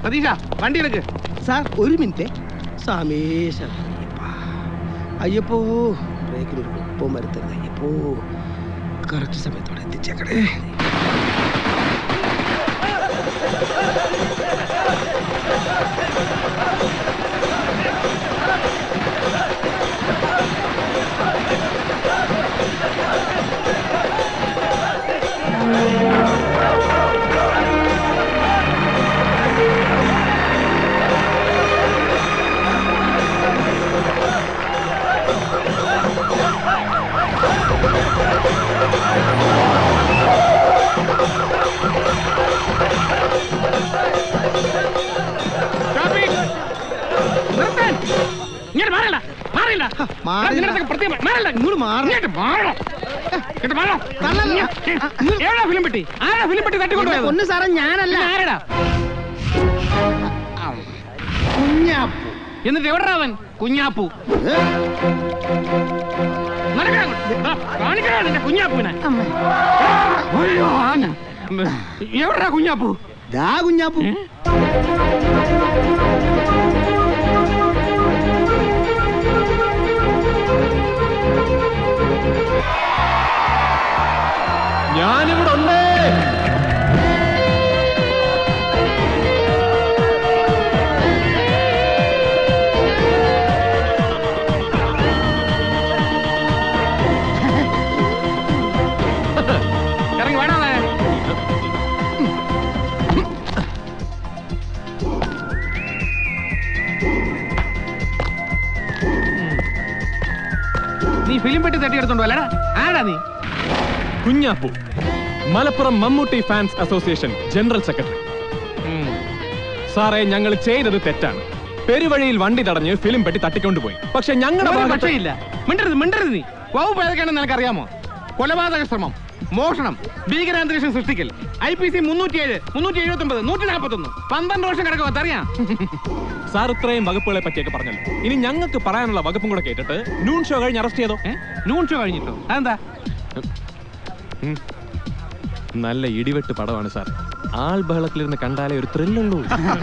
സതീഷ വണ്ടി എടുക്ക് സാർ ഒരു മിനിറ്റ് സമേശ അയ്യപ്പോ ബ്രേക്കിന് ഒരു കുപ്പം വരുത്തരുത് അയ്യപ്പോ കറക്റ്റ് സമയത്തോടെ എത്തിച്ചേക്കണേ ട്രാഫിക്! നിർത്താൻ! ഇങ്ങോട്ട് മാറില്ല മാറില്ല മാറില്ല. നിങ്ങളടുത്തൊക്കെ പ്രത്യേകം മാറില്ല ഇങ്ങോട്ട് മാറ്. ഇങ്ങോട്ട് മാറണം ഇങ്ങോട്ട് മാറണം തള്ളല്ല. ഏടാ ഫിലിം പെട്ടി ആരാ ഫിലിം പെട്ടി തട്ടിക്കൊണ്ടുപോയത് ഒന്ന് സാറേ ഞാനല്ല പിന്നെ ആരെടാ കുഞ്ഞാപ്പു എന്നിട്ട് എവിടെടാ അവൻ കുഞ്ഞാപ്പു ഏ? നടക്കടാ അങ്ങോട്ട്. ആ, കാണിക്കടാ നിന്റെ കുഞ്ഞാപ്പുവിനെ അയ്യോ ആന എവിടെടാ കുഞ്ഞാപ്പു ദാ കുഞ്ഞാപ്പു ഏ? ഞാനിവിടെ ഉണ്ട് ഇറങ്ങി വേണോ നീ ഫിലിം പെട്ടി തട്ടിയെടുത്തോണ്ടോ അല്ലടാ ആരാ നീ Kunjappu Malappuram Mammootty fans association general secretary സാറേ ഞങ്ങൾ ചെയ്തത് തെറ്റാണ് പെരുവഴിയിൽ വണ്ടി തടഞ്ഞ് ഫിലിം പെട്ടി തട്ടിക്കൊണ്ടുപോയി പക്ഷെ ഞങ്ങളുടെ ഒരു ഭാഗത്ത് പക്ഷേയില്ല മിണ്ടരുത് മിണ്ടരുത് നീ വകുപ്പ് ഏതൊക്കെയാണെന്ന് നിനക്കറിയാമോ കൊലപാതക ശ്രമം മോഷണം ഭീകരാന്തരീക്ഷം സൃഷ്ടിക്കൽ ഐ പി സി മുന്നൂറ്റിയേഴ് മുന്നൂറ്റി എഴുപത്തി ഒമ്പത് നൂറ്റി നാൽപ്പത്തി ഒന്ന് പന്ത്രണ്ട് വർഷം കിടക്കുമോ അതറിയാം സാർ ഇത്രയും വകുപ്പുകളെ പറ്റിയൊക്കെ പറഞ്ഞല്ലോ ഇനി ഞങ്ങൾക്ക് പറയാനുള്ള വകുപ്പും കൂടെ കേട്ടിട്ട് നൂൺ ഷോ കഴിഞ്ഞ് അറസ്റ്റ് ചെയ്തോ ഏ? നൂൺ ഷോ കഴിഞ്ഞിട്ടോ അതെന്താ ഉം. നല്ല ഇടിവെട്ട് പടമാണ് സാർ ആൾ ബഹളത്തിലിരുന്ന് കണ്ടാലേ ഒരു ത്രില്ലുള്ളൂ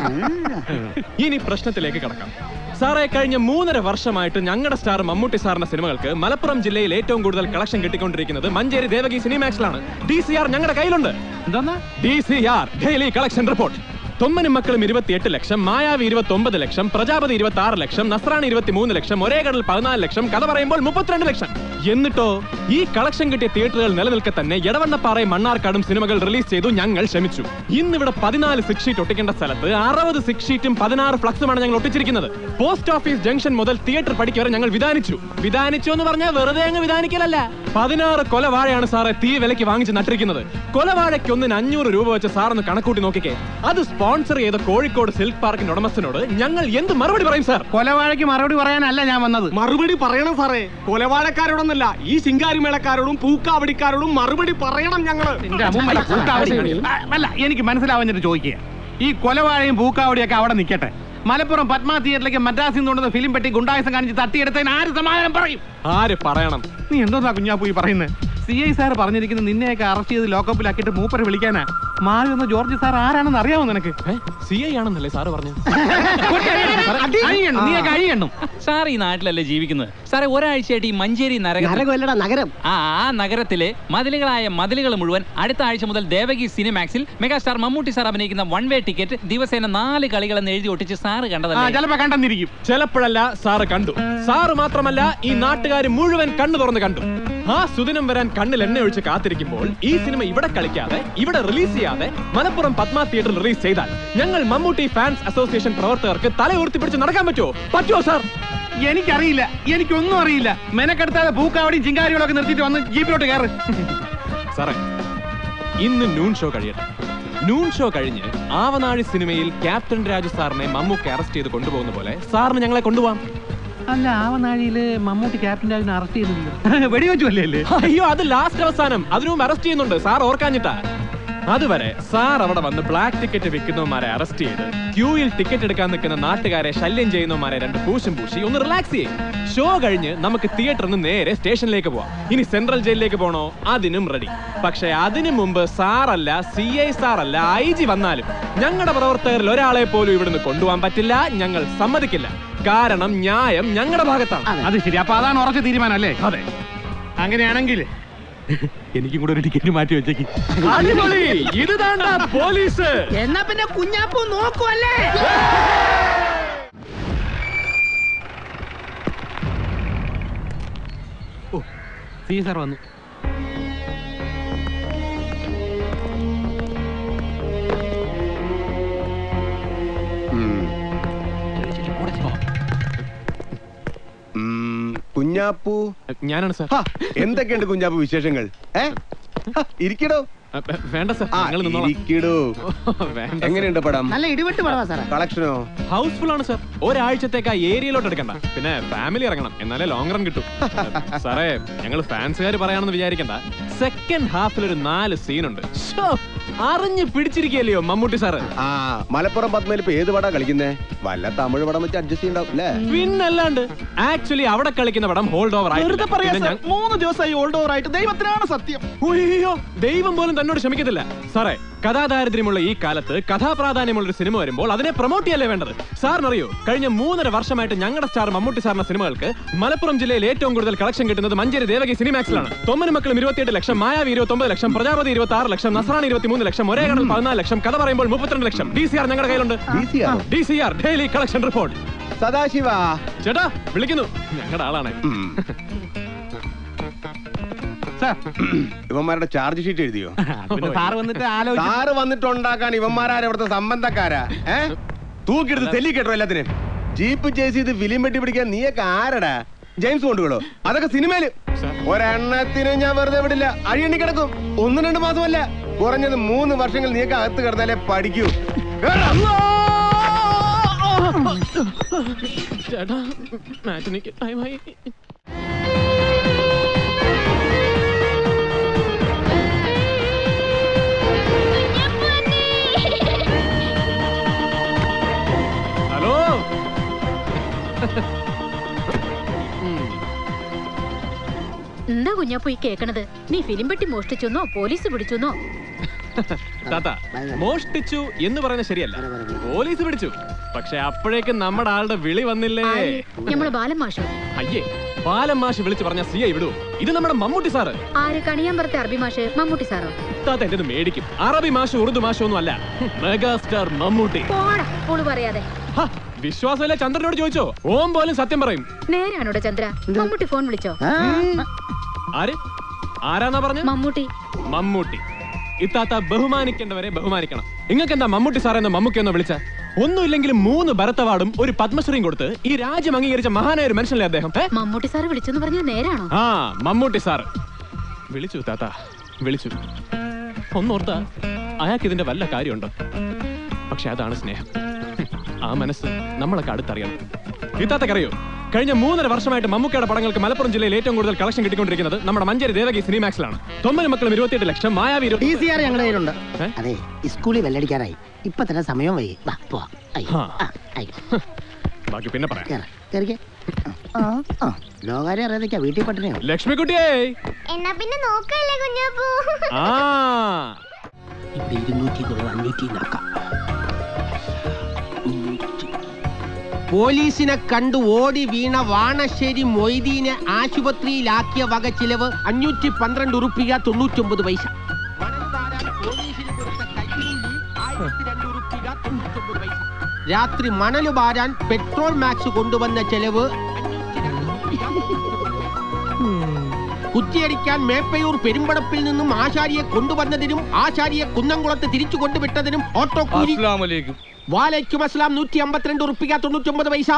ഇനി പ്രശ്നത്തിലേക്ക് കടക്കാം സാറേ കഴിഞ്ഞ മൂന്നര വർഷമായിട്ട് ഞങ്ങളുടെ സ്റ്റാർ മമ്മൂട്ടി സാറിന്റെ സിനിമകൾക്ക് മലപ്പുറം ജില്ലയിൽ ഏറ്റവും കൂടുതൽ കളക്ഷൻ കിട്ടിക്കൊണ്ടിരിക്കുന്നത് മഞ്ചേരി ദേവകി സിനിമാക്സിലാണ് ഡി സി ആർ ഞങ്ങളുടെ കയ്യിലുണ്ട് എന്താ D C R daily collection report തൊമ്മനും മക്കളും ഇരുപത്തിയെട്ട് ലക്ഷം മായാവി ഇരുപത്തി ഒമ്പത് ലക്ഷം പ്രജാപതി ഇരുപത്തി ആറ് ലക്ഷം നസ്രാണി ഇരുപത്തി മൂന്ന് ലക്ഷം ഒരേ കടൽ പതിനാല് ലക്ഷം കഥ പറയുമ്പോൾ മുപ്പത്തിരണ്ട് ലക്ഷം എന്നിട്ടോ ഈ കളക്ഷൻ കിട്ടിയ തിയേറ്ററുകൾ നിലനിൽക്കെ തന്നെ എടവണ്ണപ്പാറയും മണ്ണാർക്കാടും സിനിമകൾ റിലീസ് ചെയ്തു ഞങ്ങൾ ക്ഷമിച്ചു ഇന്നിവിടെ പതിനാല് സിക്സ് ഷീറ്റ് ഒട്ടിക്കേണ്ട സ്ഥലത്ത് അറുപത് സിക്സ് ഷീറ്റും പതിനാറ് ഫ്ലക്സുമാണ് ഞങ്ങൾ ഒട്ടിച്ചിരിക്കുന്നത് പോസ്റ്റ് ഓഫീസ് ജംഗ്ഷൻ മുതൽ തിയേറ്റർ പടിക്ക് വരെ ഞങ്ങൾ വിധാനിച്ചു വിധാനിച്ചു എന്ന് പറഞ്ഞാൽ വെറുതെ അങ്ങ് വിധാനിക്കലല്ല പതിനാറ് കൊലവാഴയാണ് സാറേ തീ വിലയ്ക്ക് വാങ്ങിച്ച് നട്ടിരിക്കുന്നത് കൊലവാഴയ്ക്ക് ഒന്നിന് അഞ്ഞൂറ് രൂപ വെച്ച് സാറൊന്ന് കണക്കൂട്ടി നോക്കിക്കേ അത് സ്പോൺസർ ചെയ്ത കോഴിക്കോട് സിൽക്ക് പാർക്കിന്റെ ഉടമസ്ഥനോട് ഞങ്ങൾ എന്ത് മറുപടി പറയും സാർ കൊലവാഴയ്ക്ക് മറുപടി പറയാനല്ല ഞാൻ വന്നത് മറുപടി പറയണം സാറേ കൊലപാതകക്കാരോടൊന്നല്ല ഈ ശിങ്കാരിമേളക്കാരോടും പൂക്കാവടിക്കാരോടും മറുപടി പറയണം ഞങ്ങള് നിന്റെ അമ്മൂമ്മ പൂക്കാവടി ആ, അല്ല എനിക്ക് മനസ്സിലാവുന്നിട്ട് ചോദിക്കുക ഈ കൊലവാഴയും പൂക്കാവടിയൊക്കെ അവിടെ നിൽക്കട്ടെ മലപ്പുറം പത്മ തിയേറ്ററിലേക്ക് മദ്രാസിൽ നിന്ന് കൊണ്ടുവന്ന ഫിലിം പെട്ടി ഗുണ്ടായസം കാണിച്ച് തട്ടിയെടുത്തതിന് ആര് സമാധാനം പറയും ആര് പറയണം നീ എന്തോന്നാ കുഞ്ഞാപ്പു ഈ പറയുന്നത് സി ഐ സാർ പറഞ്ഞിരിക്കുന്നത് നിന്നെയൊക്കെ അറസ്റ്റ് ചെയ്ത് ലോക്കപ്പിലാക്കിയിട്ട് മൂപ്പരെ വിളിക്കാനാ മാറി വന്ന ജോർജ് സാർ ആരാണെന്ന് അറിയാമോ നിനക്ക് സി ഐ ആണെന്നല്ലേ സാറ് പറഞ്ഞു അഴിയണം നീയൊക്കെ അഴിയണം സാർ ഈ നാട്ടിലല്ലേ ജീവിക്കുന്നത് സാറേ ഒരാഴ്ചയായിട്ട് ഈ മഞ്ചേരി നരകം നരകമല്ലടാ നഗരം ആ ആ നഗരത്തിലെ മതിലുകളായ മതിലുകൾ മുഴുവൻ അടുത്ത ആഴ്ച മുതൽ ദേവകി സിനിമാക്സിൽ മെഗാസ്റ്റാർ മമ്മൂട്ടി സാർ അഭിനയിക്കുന്ന വൺ വേ ടിക്കറ്റ് ദിവസേന നാല് കളികളെന്ന് എഴുതി ഒട്ടിച്ച് സാറ് ആ കണ്ടതല്ലേ ചിലപ്പോ കണ്ടെന്നിരിക്കും ചിലപ്പോഴല്ല സാറ് കണ്ടു സാറ് മാത്രമല്ല ഈ നാട്ടുകാർ മുഴുവൻ കണ്ണു തുറന്ന് കണ്ടു ആ സുദിനം വരാൻ കണ്ണിൽ എണ്ണ ഒഴിച്ച് കാത്തിരിക്കുമ്പോൾ ഈ സിനിമ ഇവിടെ കളിക്കാതെ ഇവിടെ റിലീസ് ചെയ്യാതെ മലപ്പുറം പത്മ തിയേറ്ററിൽ റിലീസ് ചെയ്താൽ ഞങ്ങൾ മമ്മൂട്ടി ഫാൻസ് അസോസിയേഷൻ പ്രവർത്തകർക്ക് തല ഉയർത്തിപ്പിടിച്ച് നടക്കാൻ പറ്റുമോ പറ്റുമോ സാർ എനിക്കറിയില്ല എനിക്കൊന്നും അറിയില്ല മെനക്കെടുത്താതെ പൂക്കാവടിയും ചിങ്കാരികളും ഒക്കെ നിർത്തിയിട്ട് വന്ന് ജീപ്പിലോട്ട് കയറ് സാറേ ഇന്ന് നൂൺ ഷോ കഴിയട്ടെ നൂൺ ഷോ കഴിഞ്ഞ് ആവനാഴി സിനിമയിൽ ക്യാപ്റ്റൻ രാജു സാറിനെ മമ്മൂക്ക് അറസ്റ്റ് ചെയ്ത് കൊണ്ടുപോകുന്ന പോലെ സാറിന് ഞങ്ങളെ കൊണ്ടുപോകാം അല്ല ആവനാഴിയില് മമ്മൂട്ടി ക്യാപ്റ്റൻ രാജിനെ അറസ്റ്റ് ചെയ്തില്ലല്ലോ വെടിവെച്ചു അല്ലേ അല്ലേ അയ്യോ അത് ലാസ്റ്റ് അവസാനം അതിനു മുമ്പ് അറസ്റ്റ് ചെയ്യുന്നുണ്ട് സാർ ഓർക്കാഞ്ഞിട്ടാ അതുവരെ സാർ അവിടെ വന്ന് ബ്ലാക്ക് ടിക്കറ്റ് വിൽക്കുന്നവന്മാരെ അറസ്റ്റ് ചെയ്ത് ക്യൂയിൽ ടിക്കറ്റ് എടുക്കാൻ നിൽക്കുന്ന നാട്ടുകാരെ ശല്യം ചെയ്യുന്നവന്മാരെ രണ്ട് പൂശും പൂശി ഒന്ന് റിലാക്സ് ചെയ്യും ഷോ കഴിഞ്ഞ് നമുക്ക് തിയേറ്ററിൽ നിന്ന് നേരെ സ്റ്റേഷനിലേക്ക് പോവാം ഇനി സെൻട്രൽ ജയിലിലേക്ക് പോണോ അതിനും റെഡി പക്ഷെ അതിനു മുമ്പ് സാറല്ല സി ഐ സാറല്ല ഐ ജി വന്നാലും ഞങ്ങളുടെ പ്രവർത്തകരിൽ ഒരാളെ പോലും ഇവിടുന്ന് കൊണ്ടുപോകാൻ പറ്റില്ല ഞങ്ങൾ സമ്മതിക്കില്ല കാരണം ന്യായം ഞങ്ങളുടെ ഭാഗത്താണ് അത് ശരി അപ്പൊ അതാണ് ഉറച്ച തീരുമാനം അല്ലേ അതെ അങ്ങനെയാണെങ്കിൽ എനിക്കും കൂടെ ഒരു ടിക്കറ്റ് മാറ്റി വെച്ചേക്ക് അടിപൊളി ഇത് താണ്ട പോലീസ് എന്നാ പിന്നെ കുഞ്ഞാപ്പു നോക്കുവല്ലേ സി സാർ വന്നു ഉം, കുഞ്ഞാപ്പു ഞാനാണ് സാർ ഹാ, എന്തൊക്കെയുണ്ട് കുഞ്ഞാപ്പു വിശേഷങ്ങൾ ഏ ഹാ, ഇരിക്കടോ അ, വേണ്ട സാർ ആ ഞങ്ങൾ നിന്നോളാം ഇരിക്കടോ വേണ്ട എങ്ങനെയുണ്ട് പടം നല്ല ഇടിവെട്ട് പടവാ സാറേ കളക്ഷനോ ഹൗസ്ഫുൾ ആണ് സാർ ഒരാഴ്ചത്തേക്ക് ആ ഏരിയയിലോട്ട് എടുക്കണ്ട പിന്നെ ഫാമിലി ഇറങ്ങണം എന്നാലേ ലോങ് റൺ കിട്ടും സാറേ ഞങ്ങൾ ഫാൻസുകാർ പറയാണെന്ന് വിചാരിക്കണ്ട സെക്കൻഡ് ഹാഫിൽ ഒരു നാല് സീനുണ്ട് അറിഞ്ഞു പിടിച്ചിരിക്കുകയല്ലയോ മമ്മൂട്ടി സാറ് ആ മലപ്പുറം പത്മയിൽ ഇപ്പൊ ഏത് പടാ കളിക്കുന്നേ വല്ല തമിഴ് പടം വെച്ച് അഡ്ജസ്റ്റ് ചെയ്യണ്ടാവും അല്ലേ പിന്നല്ലാണ്ട് ആക്ച്വലി അവിടെ കളിക്കുന്ന പടം ഹോൾഡ് ഓവർ വെറുതെ പറയാ സാർ മൂന്ന് ദിവസമായി ഓൾഡ് ഓവർ ആയിട്ട് ദൈവത്തിനാണ് സത്യം അയ്യോ ദൈവം പോലും തന്നോട് ക്ഷമിക്കത്തില്ല സാറേ കഥാദാരിദ്ര്യമുള്ള ഈ കാലത്ത് കഥാപ്രാധാന്യമുള്ള ഒരു സിനിമ വരുമ്പോൾ അതിനെ പ്രൊമോട്ട് ചെയ്യല്ലേ വേണ്ടത് സാറിനറിയോ കഴിഞ്ഞ മൂന്നര വർഷമായിട്ട് ഞങ്ങളുടെ സ്റ്റാർ മമ്മൂട്ടി സാറിന്റെ സിനിമകൾക്ക് മലപ്പുറം ജില്ലയിൽ ഏറ്റവും കൂടുതൽ കളക്ഷൻ കിട്ടുന്നത് മഞ്ചേരി ദേവകി സിനിമാക്സിലാണ് തൊമ്മന് മക്കളും ഇരുപത്തിയെട്ട് ലക്ഷം മായാവി ഇരുപത്തി ഒമ്പത് ലക്ഷം പ്രജാപതി ഇരുപത്തി ആറ് ലക്ഷം നസ്രാണി ഇരുപത്തിമൂന്ന് ലക്ഷം ഒരേ കടൽ പതിനാല് ലക്ഷം കഥ പറയുമ്പോൾ മുപ്പത്തിരണ്ട് ലക്ഷം ഡി സി ആർ ഞങ്ങളുടെ കയ്യിലുണ്ട് DCR ഓ? D C R daily collection report Sadashiva ചേട്ടാ വിളിക്കുന്നു ഞങ്ങളുടെ ആളാണ് ഉം. സാർ ഇവന്മാരുടെ ചാർജ് ഷീറ്റ് എഴുതിയോ പിന്നെ സാർ വന്നിട്ട് ആലോചിച്ച് സാറ് വന്നിട്ടുണ്ടാക്കാൻ ഇവന്മാരാരെ ഇവിടുത്തെ സംബന്ധക്കാരാ ഏ തൂക്കിയെടുത്ത് തെല്ലി കേട്ടോ എല്ലാത്തിനും ജീപ്പ് ചേസ് ചെയ്ത് ഫിലിം വെട്ടി പിടിക്കാൻ നീയൊക്കെ ആരടാ ജെയിംസ് കൊണ്ടുകളോ അതൊക്കെ സിനിമയില് ഒരെണ്ണത്തിനും ഞാൻ വെറുതെ വിടില്ല അഴിയണ്ണി കിടക്കും ഒന്ന് രണ്ട് മാസമല്ല കുറഞ്ഞത് മൂന്ന് വർഷങ്ങൾ നീയൊക്കെ അകത്ത് കിടന്നാലേ പഠിക്കൂ കേറാ. ചേട്ടാ മാറ്റിനിക്ക് ടൈമായി ഹലോ എന്താ കുഞ്ഞാപ്പു ഈ കേക്കണത് നീ ഫിലിം പെട്ടി മോഷ്ടിച്ചെന്നോ പോലീസ് പിടിച്ചെന്നോ താത്ത മോഷ്ടിച്ചു എന്ന് പറയുന്നത് ശരിയല്ല പോലീസ് പിടിച്ചു പക്ഷെ അപ്പോഴേക്കും നമ്മുടെ ആളുടെ വിളി വന്നില്ലേ നമ്മള് ബാലൻ മാഷോ അയ്യേ പാലം മാഷ് വിളിച്ചു പറഞ്ഞ സിഐ വിടുവോ ഇത് നമ്മുടെ മമ്മൂട്ടി സാറ് ആര് കണിയാമ്പറത്തെ അറബി മാഷ് മമ്മൂട്ടി സാറോ താത്ത എന്റെ മേടിക്കും അറബി മാഷ് ഉറുദു മാഷ് ഒന്നും അല്ല മെഗാസ്റ്റാർ മമ്മൂട്ടി പോടാ ഓള് പറയാതെ ഹ, വിശ്വാസമില്ല ചന്ദ്രനോട് ചോദിച്ചോ ഓം പോലും സത്യം പറയും നേരാണോടെ ചന്ദ്ര മമ്മൂട്ടി ഫോൺ വിളിച്ചോ ആര് ആരാന്നാ പറഞ്ഞ മമ്മൂട്ടി മമ്മൂട്ടി ഇത്താത്ത ബഹുമാനിക്കേണ്ടവരെ ബഹുമാനിക്കണം നിങ്ങൾക്ക് എന്താ മമ്മൂട്ടി സാർ എന്ന മമ്മൂക്കി എന്ന് വിളിച്ച ഒന്നുമില്ലെങ്കിലും മൂന്ന് ഭരത്തവാർഡും ഒരു പത്മശ്രീയും കൊടുത്ത് ഈ രാജ്യം അംഗീകരിച്ച മഹാനായ ഒരു മനുഷ്യനല്ലേ അദ്ദേഹം ഏ? മമ്മൂട്ടി സാറ് വിളിച്ചെന്ന് പറഞ്ഞത് നേരാണോ ആ മമ്മൂട്ടി സാർ വിളിച്ചു താത്ത വിളിച്ചു ഒന്നോർത്ത അയാൾക്ക് ഇതിന്റെ വല്ല കാര്യമുണ്ടോ പക്ഷെ അതാണ് സ്നേഹം ഹും, ആ മനസ്സ് നമ്മളൊക്കെ അടുത്തറിയണം ഇത്താത്തക്കറിയോ കഴിഞ്ഞ മൂന്നര വർഷമായിട്ട് മമ്മൂക്കയുടെ പടങ്ങൾക്ക് മലപ്പുറം ജില്ലയിൽ ഏറ്റവും കൂടുതൽ കളക്ഷൻ കിട്ടിക്കൊണ്ടിരിക്കുന്നത് നമ്മുടെ മഞ്ചേരി ദേവകി സിനിമാക്സിലാണ് തൊമ്പത് മക്കളും ഇരുപത്തിയെട്ട് ലക്ഷം മായാവി ഡി ഇരുപത്തി- സി ആർ ഞങ്ങളുടെ കയ്യിലുണ്ട് ഏ? അതെ സ്കൂളിൽ വെല്ലടിക്കാറായി ഇപ്പൊ തന്നെ സമയം വൈകി വാ പോവാം അയ്യോ, ഹാ. ആ, അയ്യോ. ബാക്കി പിന്നെ പറയാം കേറ്, കേറിക്കേ. ആ, ആ. ലോകാര്യം അറിയാതൊക്കെയാ വീട്ടിൽ പട്ടിണിയോ ലക്ഷ്മിക്കുട്ടിയേ എന്നാ പിന്നെ നോക്കല്ലേ കുഞ്ഞാപ്പൂ ആ ഇവിടെ ഇരുന്നൂറ്റി എന്നുള്ളത് അഞ്ഞൂറ്റി നോക്കാം പോലീസിനെ കണ്ടു ഓടി വീണ വാണശ്ശേരി മൊയ്തീനെ ആശുപത്രിയിലാക്കിയ വക ചിലവ് അഞ്ഞൂറ്റി പന്ത്രണ്ട് ഉറുപ്പിക തൊണ്ണൂറ്റൊമ്പത് പൈസ പോലീസിന് കൊടുത്ത കൈക്കൂലി ആയിരത്തി രണ്ട് ഉറുപ്പിക തൊണ്ണൂറ്റൊമ്പത് പൈസ രാത്രി മണൽ വാരാൻ പെട്രോൾ മാക്സ് കൊണ്ടുവന്ന ചെലവ് കുറ്റിയടിക്കാൻ മേപ്പയൂർ പെരുമ്പടപ്പിൽ നിന്നും ആശാരിയെ കൊണ്ടുവന്നതിനും ആശാരിയെ കുന്നംകുളത്ത് തിരിച്ചു കൊണ്ടുവിട്ടതിനും ഓട്ടോ കൂലി വാലൈക്കും അസ്ലാം നൂറ്റി അമ്പത്തിരണ്ട് ഉറുപ്പിക തൊണ്ണൂറ്റൊമ്പത് പൈസ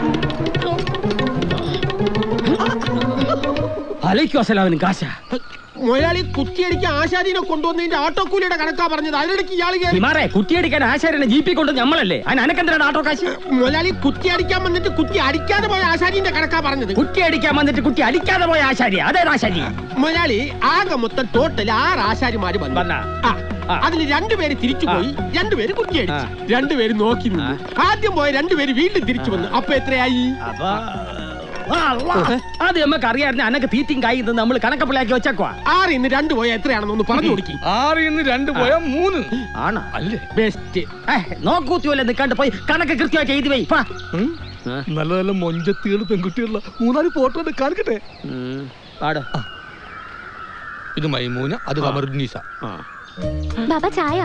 അലൈക്കും അസലാമിന് കാശ മുതലാളി കുറ്റിയടിക്ക് ആശാരിനെ കൊണ്ടുവന്നതിന്റെ ഓട്ടോക്കൂലിയുടെ കണക്കാ പറഞ്ഞത് അതിനിടയ്ക്ക് ഇയാൾ കയറി മാറേ കുറ്റിയടിക്കാൻ ആശാരനെ ജീപ്പി കൊണ്ട് നമ്മളല്ലേ അതിന് അനക്കെന്തിനാണ് ആട്ടോ കാശ് മുതലാളി കുറ്റി അടിക്കാൻ വന്നിട്ട് കുറ്റി അടിക്കാതെ പോയ ആശാരിന്റെ കണക്കാ പറഞ്ഞത് കുറ്റി അടിക്കാൻ വന്നിട്ട് കുറ്റി അടിക്കാതെ പോയ ആശാരി അതേ ആശാരി മുതലാളി ആകെ മൊത്തം ടോട്ടൽ ആറ് ആശാരിമാര് വന്നു വന്നാ? ആ, അതിൽ രണ്ടുപേര് തിരിച്ചു പോയി രണ്ടുപേര് കുറ്റിയടിച്ചു രണ്ടുപേര് നോക്കി നിന്നു ആദ്യം പോയ രണ്ടുപേര് വീണ്ടും തിരിച്ചു വന്നു അപ്പൊ എത്രയായി അപ്പൊ ആ, അള്ളാ. അത് നമുക്ക് അറിയാമായിരുന്നു അനക്ക് തീറ്റിയും കായി നമ്മൾ കണക്കപ്പിള്ളാക്കി വെച്ചേക്കുവാ ആറ് ഇന്ന് രണ്ട് പോയ എത്രയാണെന്ന് ഒന്ന് പറഞ്ഞു കൊടുക്കി ആറ് ഇന്ന് രണ്ട് പോയ മൂന്ന് ആണോ അല്ലേ ബെസ്റ്റ് നോക്കൂത്തിയല്ലേ നിക്കാണ്ട് പോയി കണക്ക് കൃത്യമായിട്ട് എഴുതി വൈ പാ. നല്ല നല്ല മൊഞ്ചത്തികൾ പെൺകുട്ടികളുള്ള മൂന്നാല് ഫോട്ടോ എടുക്കാനിക്കട്ടെ ഉം, പാടോ ഇത് മൈമൂന അത് കമറുന്നീസ ബാബ ചായ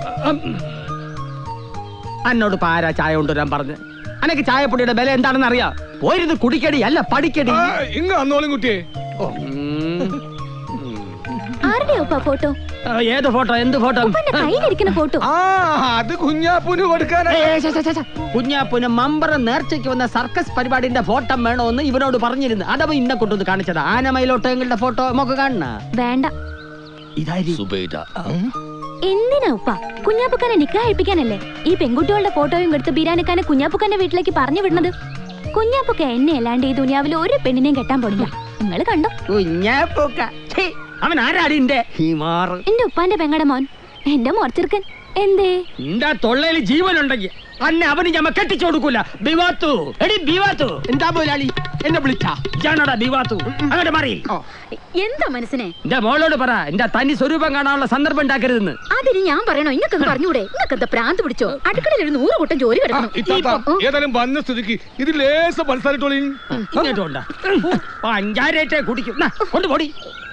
എന്നോട് പാരാ ചായ കൊണ്ടുവരാൻ പറഞ്ഞ് അനക്ക് ചായപ്പൊടിയുടെ വില എന്താണെന്ന് അറിയാം പോയിരുന്ന് കുടിക്കടി അല്ല പഠിക്കടി ഇങ്ങ അന്നോളും കുട്ടിയെ ഉം. ആരുടെ ഉപ്പ ഫോട്ടോ ആ, ഏത് ഫോട്ടോ എന്ത് ഫോട്ടോ ഉപ്പന്റെ കയ്യിലിരിക്കുന്ന ഫോട്ടോ ആ അത് കുഞ്ഞാപ്പൂന് കൊടുക്കാനാ കുഞ്ഞാപ്പുന് മമ്പറ നേർച്ചയ്ക്ക് വന്ന സർക്കസ് പരിപാടിന്റെ ഫോട്ടോ വേണോന്ന് ഇവനോട് പറഞ്ഞിരുന്നു അതവ ഇന്നെ കൊണ്ടുവന്ന് കാണിച്ചത് ആനമയിലോട്ടങ്ങളുടെ ഫോട്ടോ നമുക്ക് കാണണ വേണ്ട ഇതായി സുബൈദ എന്തിനാ ഉപ്പ കുഞ്ഞാപ്പുക്കാനെ നിക്കാ ഏൽപ്പിക്കാനല്ലേ ഈ പെൺകുട്ടികളുടെ ഫോട്ടോയും എടുത്ത് ബീരാനക്കാനെ കുഞ്ഞാപ്പുക്കാന്റെ വീട്ടിലേക്ക് പറഞ്ഞു വിടുന്നത് കുഞ്ഞാപ്പുക്ക എന്നെ അല്ലാണ്ട് ഈ ദുനിയാവിൽ ഒരു പെണ്ണിനെയും കെട്ടാൻ പോടില്ല നിങ്ങൾ കണ്ടോ കുഞ്ഞാപ്പൂക്ക ഛീ, അവൻ ആരാടി ഇന്റെ ഹിമാറ് എന്റെ ഉപ്പാന്റെ പെങ്ങടെ മോൻ എന്റെ മോർച്ചെറുക്കൻ എന്തേ നിന്റെ തൊള്ളയിൽ ജീവനുണ്ടെങ്കിൽ അന്നെ അവന് ഞമ്മ കെട്ടിച്ചു കൊടുക്കൂല ബിവാത്തു എടി ബിവാത്തു എന്താ മുതലാളി എന്നെ വിളിച്ചാ ഇയാണോടാ ബിവാത്തു അങ്ങോട്ട് മാറി എന്താ മനസ്സിനെ എന്റെ മോളോട് പറ എന്റെ തനി സ്വരൂപം കാണാനുള്ള സന്ദർഭം ഉണ്ടാക്കരുതെന്ന് അതിന് ഞാൻ പറയണോ ഇങ്ങക്കൊന്ന് പറഞ്ഞൂടെ ഇങ്ങക്ക് എന്താ പ്രാന്ത് പിടിച്ചോ അടുക്കളയിൽ ഒരു നൂറ് കൂട്ടം ജോലി കിടക്കുന്നു ഏതായാലും വന്ന സ്ഥിതിക്ക് ഇത് ലേശ പൾസാരിട്ടോളി ഇങ്ങോട്ട് കൊണ്ടാ അഞ്ചാരേറ്റെ കുടിക്കും നാ, കൊണ്ടുപോടി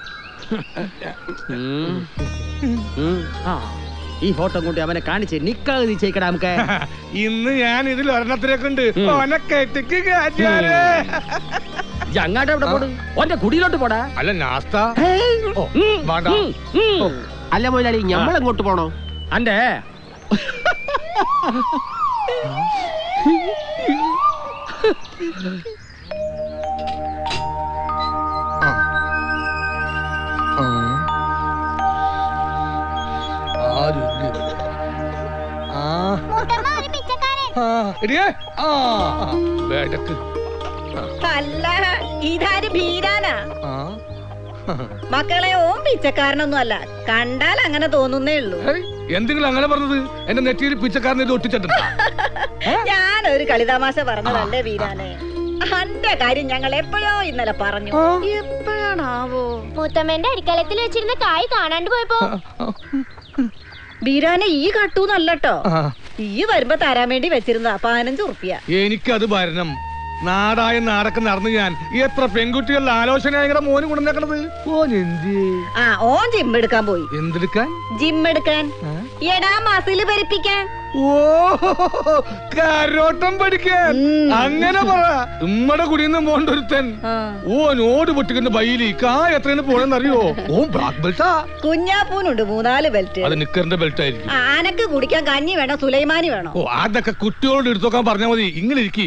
ഉം. ഉം. ആ, ഈ ഫോട്ടോ കൂട്ടി അവനെ കാണിച്ച് നിക്കാതെ നിശ്ചയിക്കടാ നമുക്ക് ഇന്ന് ഞാൻ ഇതിൽ ഒരെണ്ണത്തിലേക്ക് ഉണ്ട് ഓനെ കെട്ടിക്ക് കാറ്റാലേ ഇജ്ജ് അങ്ങാട്ട് എവിടെ പോട് ഓന്റെ കുടിയിലോട്ട് പോടാ അല്ല നാസ്ത ഓ, ഉം, വേണ്ട. ഉം, ഉം. അല്ല മുതലാളി ഞമ്മൾ എങ്ങോട്ട് പോണോ അന്റെ ആരുമില്ല ഇവിടെ. ആ, ആ, എടിയേ, ആ, ആ, വേടക്ക്. അല്ല ഇതാര് ബീരാനാ ആ, മക്കളെ ഓം പിച്ചക്കാരനൊന്നും അല്ല കണ്ടാൽ അങ്ങനെ തോന്നുന്നേ ഉള്ളൂ ഹേയ്, എന്തെങ്കിലും അങ്ങനെ പറഞ്ഞത് എന്റെ നെറ്റിയിൽ പിച്ചക്കാരനെ ഇത് ഒട്ടിച്ചിട്ടുണ്ടാ ഞാനൊരു കളിതമാശ പറഞ്ഞതല്ലേ വീരാനെ അന്റെ കാര്യം ഞങ്ങൾ എപ്പോഴോ ഇന്നലെ പറഞ്ഞു എപ്പോഴാണാവോ മൂത്തമ്മന്റെ അടിക്കളത്തിൽ വെച്ചിരുന്ന കായ് കാണാണ്ട് പോയപ്പോ ബീരാനെ ഈ കട്ടൂന്നല്ലോ ആ, ഈ വരുമ്പോ തരാൻ വേണ്ടി വെച്ചിരുന്നതാ പതിനഞ്ച് ഉറുപ്പിയ എനിക്കത് ഭരണം നാടായ നാടൊക്കെ നടന്ന് ഞാൻ എത്ര പെൺകുട്ടികളുടെ ആലോചന എങ്ങനെ മോനും കൊണ്ടുവന്നേക്കണത് ഓൻ എന്ത് ആ ഓൻ ജിം എടുക്കാൻ പോയി എന്തെടുക്കാൻ ജിം എടുക്കാൻ എടാ മസില് ഭരിപ്പിക്കാൻ ഓ കരോട്ടം പഠിക്കാൻ ഉം. അങ്ങനെ പറ ഉമ്മടെ കുടിയിൽ നിന്ന് പോണ്ടൊരുത്തൻ ആ. ഓൻ ഓട് പൊട്ടിക്കുന്ന ബൈലി കാ എത്രയാണ് പോണെന്നറിയോ ഓ ബ്ലാക്ക് ബെൽറ്റാ കുഞ്ഞാപ്പൂനുണ്ട് മൂന്നാല് ബെൽറ്റ് അത് നിക്കറിന്റെ ബെൽറ്റ് ആയിരിക്കും ആനക്ക് കുടിക്കാൻ കഞ്ഞി വേണം സുലൈമാനി വേണം ഓ അതൊക്കെ കുട്ടികളോട് എടുത്തോക്കാൻ പറഞ്ഞാ മതി ഇങ്ങനെ ഇരിക്കി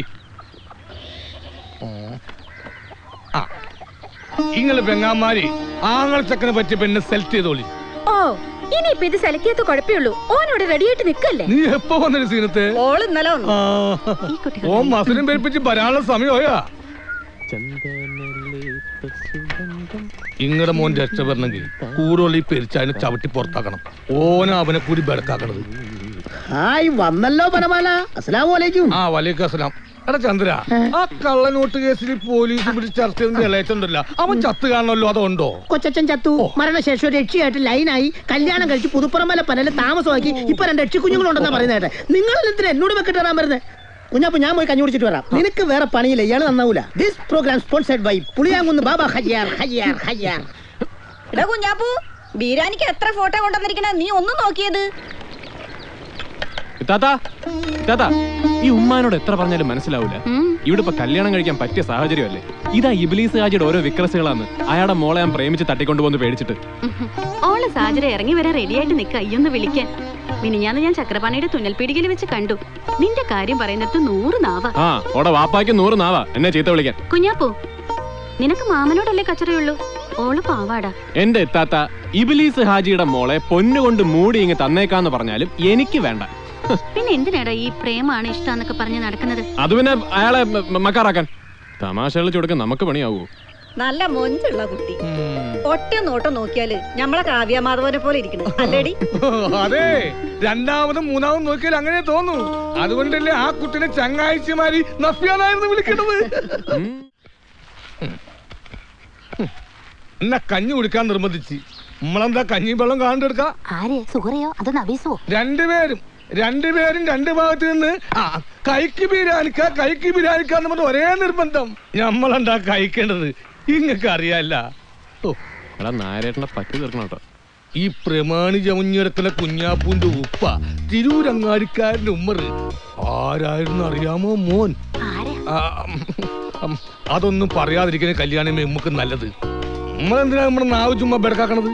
ആ ഇങ്ങള് പെങ്ങാമാരി ആങ്ങളെ ചക്കനെ പറ്റിയ പെണ്ണ് സെലക്ട് ചെയ്തോളി ഓ ഇനിയിപ്പൊ ഇത് സെലക്ട് ചെയ്യാത്ത കുഴപ്പമുള്ളൂ ഓനോട് റെഡിയായിട്ട് നിക്കല്ലേ നീ എപ്പോ വന്നൊരു സീനത്ത് ഓൾ ഇന്നലെ വന്നു ആ ഓ മസിലും പെരുപ്പിച്ച് വരാനുള്ള സമയമായാ ഇങ്ങടെ മോൻ രക്ഷപ്പെടണമെങ്കിൽ കൂടുതൽ ഈ പെരിച്ചാഴിനെ ചവിട്ടി പുറത്താക്കണം ഓന അവനെ കൂടി ബെടക്കാക്കണത് ഹായ് വന്നല്ലോ പനമാല അസ്സലാമു അലൈക്കും ആ വലൈക്കും അസ്സലാം എടാ ചന്ദ്ര ആ കള്ളനോട്ട് കേസിൽ പോലീസ് പിടിച്ച് ചർച്ച ചെയ്യുന്ന ഇളയച്ചുണ്ടല്ല അവൻ ചത്ത് കാണണമല്ലോ അതുണ്ടോ കൊച്ചച്ഛൻ ചത്തു മരണശേഷം രക്ഷയായിട്ട് ലൈനായി കല്യാണം കഴിച്ച് പുതുപ്പുറമല പനല് താമസമാക്കി ഇപ്പൊ രണ്ട് രക്ഷി കുഞ്ഞുങ്ങളുണ്ടെന്നാ പറയുന്നേട്ടെ നിങ്ങൾ എന്തിനാ എന്നോട് വെക്കിട്ട് വരാൻ വരുന്നത് കുഞ്ഞാപ്പ് ഞാൻ പോയി കഞ്ഞി കുടിച്ചിട്ട് വരാം നിനക്ക് വേറെ പണിയില്ല ഇയാൾ നന്നാവൂല this programme sponsored by Puliyankunnu Baba ഹയ്യാർ ഹയ്യാർ ഹയ്യാർ എടാ കുഞ്ഞാപ്പൂ ബീരാനിക്ക് എത്ര ഫോട്ടോ കൊണ്ടുവന്നിരിക്കണ നീ ഒന്നും നോക്കിയത് താത്ത താത്ത ഈ ഉമ്മാനോട് എത്ര പറഞ്ഞാലും മനസ്സിലാവൂല ഇവിടെ ഇപ്പൊ കല്യാണം കഴിക്കാൻ പറ്റിയ സാഹചര്യമല്ലേ ഇതാ ഇബിലീസ് ഹാജിയുടെ ഓരോ വിക്രസുകളാന്ന് അയാളുടെ മോളെ ഞാൻ പ്രേമിച്ച് തട്ടിക്കൊണ്ടുപോകുന്ന പേടിച്ചിട്ട് ഓള് സാഹചര്യം ഇറങ്ങി വരാൻ റെഡിയായിട്ട് നിക്ക അയ്യൊന്ന് വിളിക്കാൻ മിനിഞ്ഞാന്ന് ഞാൻ ചക്രപാണിയുടെ തുന്നൽ പീടികയിൽ വെച്ച് കണ്ടു നിന്റെ കാര്യം പറയുന്നിടത്ത് നൂറ് നാവ ആ ഓടെ വാപ്പായ്ക്ക് നൂറ് നാവാ എന്നെ ചീത്ത വിളിക്കാൻ കുഞ്ഞാപ്പൂ നിനക്ക് മാമനോടല്ലേ കച്ചറയുള്ളൂ ഓള് പാവാടാ എന്റെ എത്താത്ത ഇബിലീസ് ഹാജിയുടെ മോളെ പൊന്നുകൊണ്ട് മൂടി ഇങ്ങ് തന്നേക്കാന്ന് പറഞ്ഞാലും എനിക്ക് വേണ്ട ഹ്, പിന്നെ എന്തിനാടാ ഈ പ്രേമാണ് ഇഷ്ടാന്നൊക്കെ പറഞ്ഞ് നടക്കുന്നത് അത് പിന്നെ അയാളെ മ- മ- മക്കാറാക്കാൻ തമാശകൾ ചുടുക്കാൻ നമുക്ക് പണിയാവൂ നല്ല മൊഞ്ചുള്ള കുട്ടി ഒറ്റ നോട്ടം നോക്കിയാല് ഞമ്മളെ കാവ്യമാധവനെ പോലെ ഇരിക്കണ അല്ലേടി അതെ രണ്ടാമതും മൂന്നാമതും നോക്കിയാൽ അങ്ങനെ തോന്നൂ അതുകൊണ്ടല്ലേ ആ കുട്ടിനെ ചങ്ങാഴ്ചമാരി നഫ്യാനായിരുന്നു വിളിക്കുന്നത് എന്നാ കഞ്ഞി കുടിക്കാൻ നിർബന്ധിച്ച് നമ്മളെന്താ കഞ്ഞി വെള്ളം കാണണ്ടെടുക്ക ആര് സുഹറയോ അതോ നബീസോ രണ്ടുപേരും രണ്ടുപേരും രണ്ട് ഭാഗത്ത് നിന്ന് ആ കൈക്ക് ബിരിയാണിക്ക കൈക്ക് ബിരിയാണിക്ക എന്ന് പറഞ്ഞ ഒരേ നിർബന്ധം നമ്മളെന്താ കഴിക്കേണ്ടത് ഇങ്ങക്ക് അറിയാല്ല ഓ എടാ നായരേട്ടനെ പറ്റി തീർക്കണം കേട്ടോ ഈ പ്രമാണി ജമുഞ്ഞിടത്തിലെ കുഞ്ഞാപ്പൂന്റെ ഉപ്പ തിരൂരങ്ങാടിക്കാരന്റെ ഉമ്മർ ആരായിരുന്നു അറിയാമോ മോൻ ആ, ഉം, അതൊന്നും പറയാതിരിക്കുന്ന കല്യാണമേ ഉമ്മക്ക് നല്ലത് നമ്മളെന്തിനാ നമ്മുടെ നാവ് ചുമ്മാ ബെടക്കാക്കണത്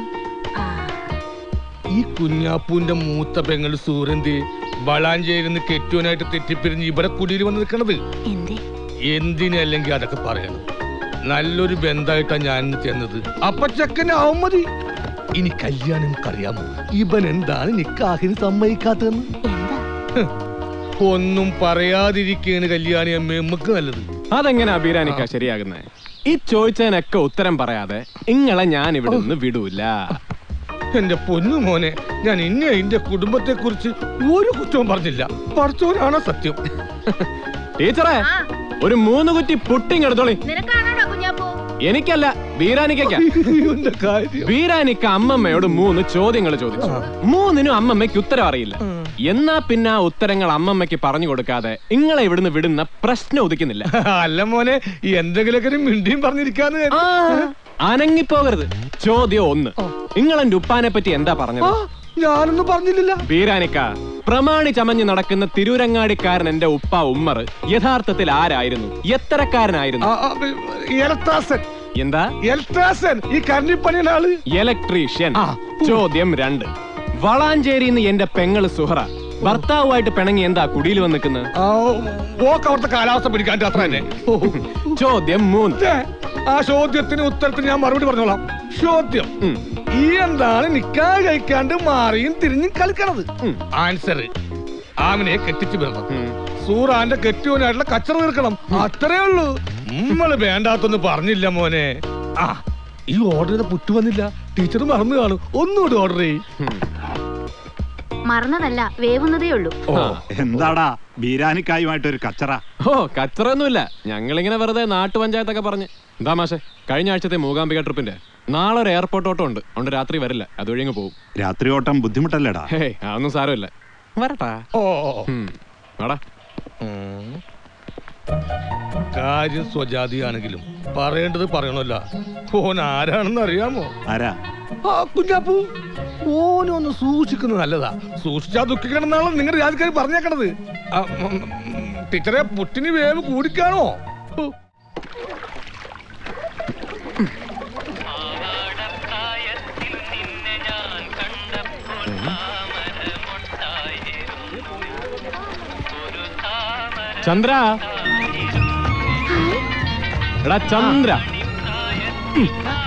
ഈ കുഞ്ഞാപ്പൂന്റെ മൂത്ത പെങ്ങൾ സൂരന്തി വളാഞ്ചേരിന്ന് കെറ്റുവനായിട്ട് തെറ്റിപ്പിരിഞ്ഞ് ഇവിടെ കുടിയിൽ വന്ന് നിൽക്കണത് എന്തിനല്ലെങ്കിൽ അതൊക്കെ പറയണം നല്ലൊരു ബന്ധമായിട്ടാ ഞാൻ ഇന്ന് ചെന്നത് അപ്പൊ ചെക്കനാവും മതി ഇനി കല്യാണം അറിയാമോ ഇവൻ എന്താണ് നിക്കാഹിന് സമ്മതിക്കാത്തതെന്ന് ഹ്, ഒന്നും പറയാതിരിക്കാണ് കല്യാണി അമ്മ നമുക്ക് നല്ലത് അതെങ്ങനെ അഭിരാനിക്ക ശരിയാകുന്നേ ഈ ചോദിച്ചതിനൊക്കെ ഉത്തരം പറയാതെ ഇങ്ങളെ ഞാൻ ഇവിടെ നിന്ന് വിടൂല എന്റെ പൊന്നു മോനെ ഞാൻ ഇന്നെ എന്റെ കുടുംബത്തെ കുറിച്ച് ഒരു കുറ്റവും പറഞ്ഞില്ല പഠിച്ചവനാണ് സത്യം ടീച്ചറെ ഒരു മൂന്ന് കുറ്റി പുട്ടിങ് എടുത്തോളി നിനക്കാണോടാ കുഞ്ഞാപ്പൂ എനിക്കല്ല വീരാനിക്ക വീരാനിക്ക അമ്മമ്മയോട് മൂന്ന് ചോദ്യങ്ങൾ ചോദിച്ചു മൂന്നിനും അമ്മമ്മയ്ക്ക് ഉത്തരം അറിയില്ല എന്നാ പിന്നെ ആ ഉത്തരങ്ങൾ അമ്മമ്മയ്ക്ക് പറഞ്ഞു കൊടുക്കാതെ ഇങ്ങളെ ഇവിടുന്ന് വിടുന്ന പ്രശ്നം ഉദിക്കുന്നില്ല അല്ല മോനെ എന്തെങ്കിലുമൊക്കെ ഒരു മിണ്ടിയും പറഞ്ഞിരിക്കാന്ന് കരുതി. അനങ്ങിപ്പോകരുത് ചോദ്യം ഒന്ന് ഇങ്ങളെന്റെ ഉപ്പാനെ പറ്റി എന്താ പറഞ്ഞത് ഞാനൊന്നും പറഞ്ഞില്ല വീരാനിക്ക പ്രമാണി ചമഞ്ഞ് നടക്കുന്ന തിരൂരങ്ങാടിക്കാരൻ എന്റെ ഉപ്പ ഉമ്മർ യഥാർത്ഥത്തിൽ ആരായിരുന്നു എത്തരക്കാരനായിരുന്നു ഇലക്ട്രാസൻ എന്താ ഇലക്ട്രാസൻ ഈ കരണ്ടിപ്പണിയുടെ ആള് ഇലക്ട്രീഷ്യൻ ചോദ്യം രണ്ട് വളാഞ്ചേരിന്ന് എന്റെ പെങ്ങള് സുഹറ ഭർത്താവുമായിട്ട് പിണങ്ങി എന്താ കുടിയിൽ വന്ന് നിൽക്കുന്നത് ആ, ഓക്ക് അവിടുത്തെ കാലാവസ്ഥ പിടിക്കാൻ അത്ര തന്നെ ചോദ്യം മൂന്ന് ദേ, ആ ചോദ്യത്തിന് ഉത്തരത്തിന് ഞാൻ മറുപടി പറഞ്ഞോളാം ചോദ്യം ഈ എന്താണ് നിക്കാൻ കഴിക്കാണ്ട് മാറിയും തിരിഞ്ഞും കളിക്കണത് ആൻസർ ആമിനെ കെട്ടിച്ചു വിടണം സൂറാന്റെ കെട്ടിയോനായിട്ടുള്ള കച്ചറ തീർക്കണം അത്രേ ഉള്ളൂ നമ്മള് വേണ്ടാത്തൊന്നും പറഞ്ഞില്ല മോനെ ആ ഈ ഓർഡർ ചെയ്ത പുറ്റു വന്നില്ല ടീച്ചർ മറന്നു കാണും ഒന്നുകൂടി ഓർഡർ ചെയ്യും മറന്നതല്ല വേവുന്നതേ ഉള്ളൂ എന്താടാ ബീരാനിക്കായുമായിട്ടൊരു കച്ചറ ഓ കച്ചറൊന്നുമില്ല ഞങ്ങളിങ്ങനെ വെറുതെ നാട്ടുപഞ്ചായത്തൊക്കെ പറഞ്ഞ് എന്താ മാഷെ കഴിഞ്ഞ ആഴ്ചത്തെ മൂകാംബിക ട്രിപ്പിന്റെ നാളെ ഒരു എയർപോർട്ട് ഓട്ടം ഉണ്ട് അതുകൊണ്ട് രാത്രി വരില്ല അതുവഴി അങ്ങ് പോകും രാത്രി ഓട്ടം ബുദ്ധിമുട്ടല്ലേടാ ഹേ അതൊന്നും സാരമില്ല വരട്ടാ ഓ ഉം. വാടാ. കാര്യം സ്വജാതിയാണെങ്കിലും പറയേണ്ടത് പറയണല്ല ഓൻ ആരാണെന്ന് അറിയാമോ ആരാ ആ കുഞ്ഞാപ്പു ഓനൊന്ന് സൂക്ഷിക്കുന്നത് നല്ലതാ സൂക്ഷിച്ചാ ദുഃഖിക്കണം എന്നാണ് നിങ്ങളുടെ ജാതിക്കാർ പറഞ്ഞേക്കണത് ആ, ഉം, ഉം, ടീച്ചറെ പുട്ടിന് വേവ് കൂടിക്കാണോ ഹോ. ചന്ദ്ര എടാ ചന്ദ്ര ഉം.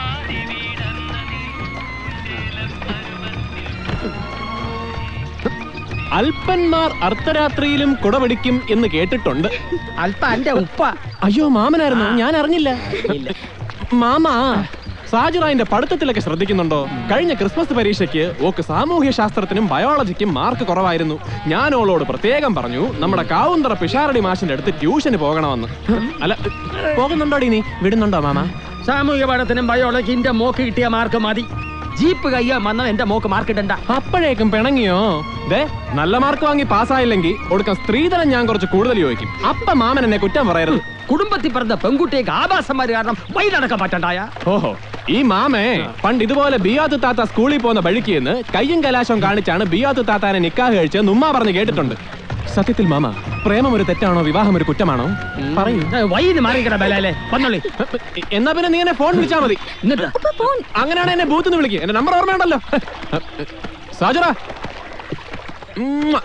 അല്പന്മാർ അർദ്ധരാത്രിയിലും കുടപിടിക്കും എന്ന് കേട്ടിട്ടുണ്ട് അല്പ എന്റെ ഉപ്പ അയ്യോ മാമനായിരുന്നു ഞാൻ അറിഞ്ഞില്ല മാമ സാജുറായിന്റെ പഠിത്തത്തിലൊക്കെ ശ്രദ്ധിക്കുന്നുണ്ടോ കഴിഞ്ഞ ക്രിസ്മസ് പരീക്ഷയ്ക്ക് ഓക്ക് സാമൂഹ്യ ശാസ്ത്രത്തിനും ബയോളജിക്കും മാർക്ക് കുറവായിരുന്നു ഞാൻ ഓളോട് പ്രത്യേകം പറഞ്ഞു നമ്മുടെ കാവുന്തറ പിഷാരടി മാഷിന്റെ അടുത്ത് ട്യൂഷന് പോകണമെന്ന് അല്ല പോകുന്നുണ്ടോടി നീ വിടുന്നുണ്ടോ മാമ സാമൂഹ്യ പഠനത്തിനും ബയോളജിന്റെ മോക്ക് കിട്ടിയ മാർക്ക് മതി ജീപ്പ് കയ്യാൻ വന്നത് എന്റെ മോക്ക് മാർക്ക് ഇടണ്ട അപ്പോഴേക്കും പിണങ്ങിയോ ദേ നല്ല മാർക്ക് വാങ്ങി പാസ്സായില്ലെങ്കിൽ ഒടുക്കം സ്ത്രീധനം ഞാൻ കുറച്ച് കൂടുതൽ ചോദിക്കും അപ്പ മാമൻ എന്നെ കുറ്റം പറയരുത് കുടുംബത്തിൽ പറഞ്ഞ പെൺകുട്ടിക്ക് ആഭാസന്മാര് കാരണം വൈകിടക്കാൻ പറ്റണ്ടായ ഓഹോ ഈ മാമേ പണ്ട് ഇതുപോലെ ബിയാത്ത് താത്ത സ്കൂളിൽ പോകുന്ന വഴിക്ക് എന്ന് കയ്യും കലാശവും കാണിച്ചാണ് ബിയാത്ത് താത്താനെ നിക്കാഹ് കഴിച്ച് നുമ്മ പറഞ്ഞ് കേട്ടിട്ടുണ്ട് സത്യത്തിൽ മാമ പ്രേമം ഒരു തെറ്റാണോ വിവാഹം ഒരു കുറ്റമാണോ പറയൂ വൈകിട്ട് മാറിക്കട ബലല്ലേ വന്നോളി എന്നാ പിന്നെ നീ എന്നെ ഫോൺ വിളിച്ചാ മതി എന്നിട്ട് അങ്ങനെയാണ് എന്നെ ബൂത്ത് നിന്ന് വിളിക്കുക എന്റെ നമ്പർ ഓർമ്മയുണ്ടല്ലോ സാജറ ഉമ്മ.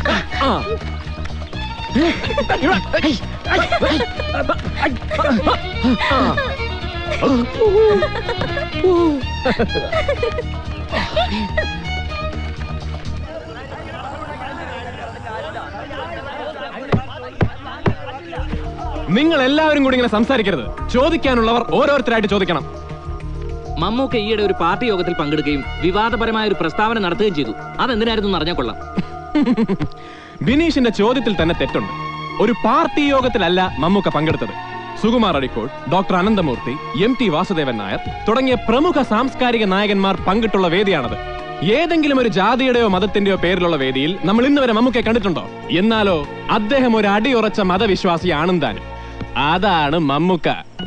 ആ. ഇവിടെ. നിങ്ങൾ എല്ലാവരും കൂടി ഇങ്ങനെ സംസാരിക്കരുത് ചോദിക്കാനുള്ളവർ ഓരോരുത്തരായിട്ട് ചോദിക്കണം മമ്മൂക്ക ഈയിടെ ഒരു പാർട്ടി യോഗത്തിൽ പങ്കെടുക്കുകയും വിവാദപരമായ ഒരു പ്രസ്താവന നടത്തുകയും ചെയ്തു അതെന്തിനായിരുന്നു അറിഞ്ഞാൽ കൊള്ളാം ബിനീഷിന്റെ ചോദ്യത്തിൽ തന്നെ തെറ്റുണ്ട് ഒരു പാർട്ടി യോഗത്തിലല്ല മമ്മൂക്ക പങ്കെടുത്തത് Sukumar Azhikode doctor Ananthamurthy M T Vasudevan Nair തുടങ്ങിയ പ്രമുഖ സാംസ്കാരിക നായകന്മാർ പങ്കിട്ടുള്ള വേദിയാണത് ഏതെങ്കിലും ഒരു ജാതിയുടെയോ മതത്തിന്റെയോ പേരിലുള്ള വേദിയിൽ നമ്മൾ ഇന്ന് വരെ മമ്മൂക്കെ കണ്ടിട്ടുണ്ടോ എന്നാലോ അദ്ദേഹം ഒരു അടിയുറച്ച മതവിശ്വാസിയാണെന്ന് താനും അതാണ് മമ്മൂക്ക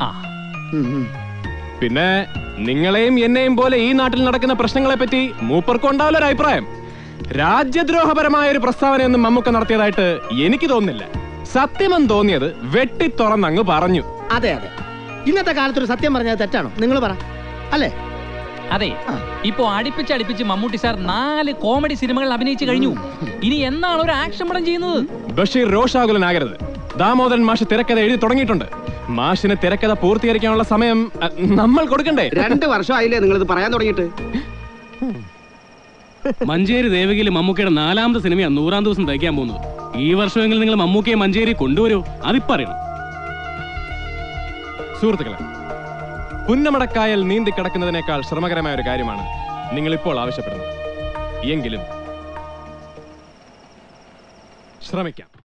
പിന്നെ നിങ്ങളെയും എന്നെയും പോലെ ഈ നാട്ടിൽ നടക്കുന്ന പ്രശ്നങ്ങളെ പറ്റി മൂപ്പർക്കും ഉണ്ടാവില്ല ഒരു അഭിപ്രായം രാജ്യദ്രോഹപരമായ ഒരു പ്രസ്താവനയൊന്നും മമ്മൂക്ക നടത്തിയതായിട്ട് എനിക്ക് തോന്നുന്നില്ല സത്യമെന്ന് തോന്നിയത് വെട്ടി തുറന്നങ്ങ് പറഞ്ഞു അതെ അതെ ഇന്നത്തെ കാലത്തൊരു സത്യം പറഞ്ഞത് തെറ്റാണോ നിങ്ങൾ പറ അല്ലേ അതെ ഇപ്പോ അടുപ്പിച്ചടുപ്പിച്ച് മമ്മൂട്ടി സാർ നാല് കോമഡി സിനിമകൾ അഭിനയിച്ചു കഴിഞ്ഞു ഇനി എന്നാണ് ഒരു ആക്ഷൻ പടം ചെയ്യുന്നത് ബഷീർ രോഷാകുലനാകരുത് ദാമോദരൻ മാഷ് തിരക്കഥ എഴുതി തുടങ്ങിയിട്ടുണ്ട് മാഷിന് തിരക്കഥ പൂർത്തീകരിക്കാനുള്ള സമയം അ, നമ്മൾ കൊടുക്കണ്ടേ രണ്ട് വർഷമായില്ലേ നിങ്ങൾ ഇത് പറയാൻ തുടങ്ങിയിട്ട് മഞ്ചേരി ദേവകിയിൽ മമ്മൂക്കയുടെ നാലാമത്തെ സിനിമയാണ് നൂറാം ദിവസം തയ്ക്കാൻ പോകുന്നത് ഈ വർഷമെങ്കിലും നിങ്ങൾ മമ്മൂക്കയെ മഞ്ചേരി കൊണ്ടുവരൂ അതിപ്പറയണം സുഹൃത്തുക്കളെ പുന്നമടക്കായൽ നീന്തി കിടക്കുന്നതിനേക്കാൾ ശ്രമകരമായ ഒരു കാര്യമാണ് നിങ്ങൾ ഇപ്പോൾ ആവശ്യപ്പെടുന്നത് എങ്കിലും ശ്രമിക്കാം